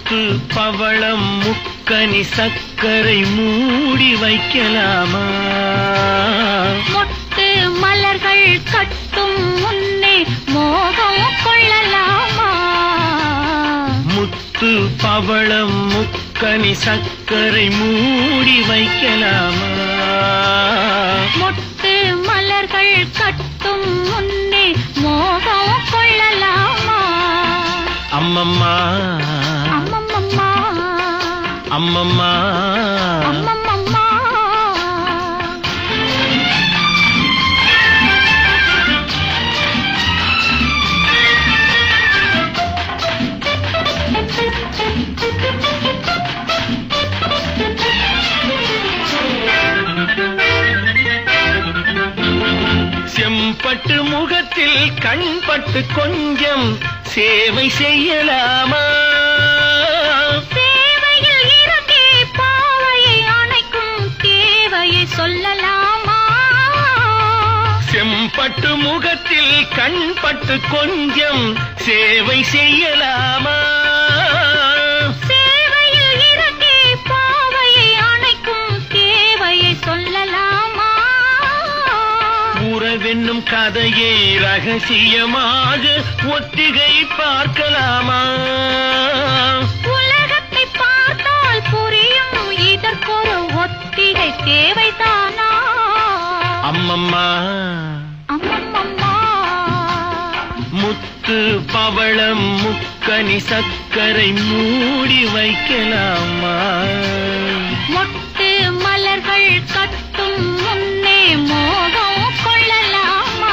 முத்து பவளம் முக்கனி சர்க்கரை மூடி வைக்கலாமா மொட்டு மலர்கள் கட்டும் முன்னே மோகம் கொள்ளலாமா முத்து பவளம் முக்கனி சர்க்கரை மூடி வைக்கலாமா மொட்டு மலர்கள் கட்டும் முன்னே மோகம் கொள்ளலாமா அம்மம்மா அம்மம்மம்மா அம்மம்மா அம்மம்மம்மா செம்பட்டு முகத்தில் கண்பட்டு கொஞ்சம் சேவை செய்யலாமா சேவையில் இறங்கி பாவையை அணைக்கும் தேவையை சொல்லலாமா செம்பட்டு முகத்தில் கண்பட்டு கொஞ்சம் சேவை செய்யலாமா சேவையில் இறங்கி பாவையை அணைக்கும் தேவையை சொல்லலாமா உறவென்னும் கதையை ரகசியமாக ஒத்திகை பார்க்கலாமா உலகத்தை பார்த்தால் புரியும் இதற்கொரு ஒத்திகை தேவைதானா அம்மம்மா அம்மம்மம்மா முத்து பவளம் முக்கனி சர்க்கரை மூடி வைக்கலாமா மொட்டு மலர்கள் கட்டும் முன்னே மோகம் கொள்ளலாமா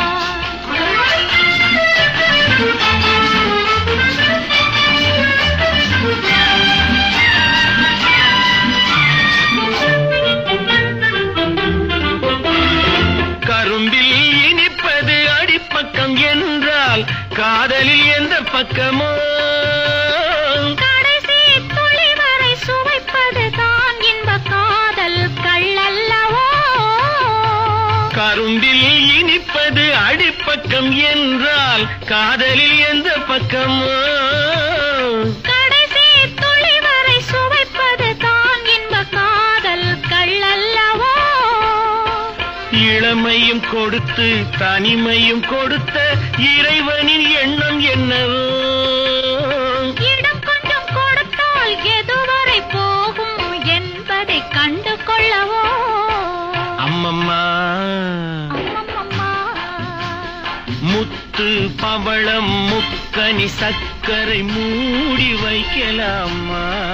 கரும்பில் இனிப்பது அடிப்பக்கம் என்றால் காதலில் எந்த பக்கமோ கடைசி துளி வரை சுவைப்பது தான் இன்ப காதல் கள்ளல்லவோ கரும்பில் இனிப்பது அடிப்பக்கம் என்றால் காதலில் எந்த பக்கமோ கடைசி துளி வரை சுவைப்பது தான் இன்ப காதல் கள்ளல்லவோ இளமையும் கொடுத்து தனிமையும் கொடுத்த இறைவனின் எண்ணம் என்னவோ இடம் கொஞ்சம் கொடுத்தால் எதுவரை போகும் என்பதை கண்டு கொள்ளவோ அம்மம்மா அம்மம்மம்மா முத்து பவளம் முக்கனி சர்க்கரை மூடி வைக்கலாமா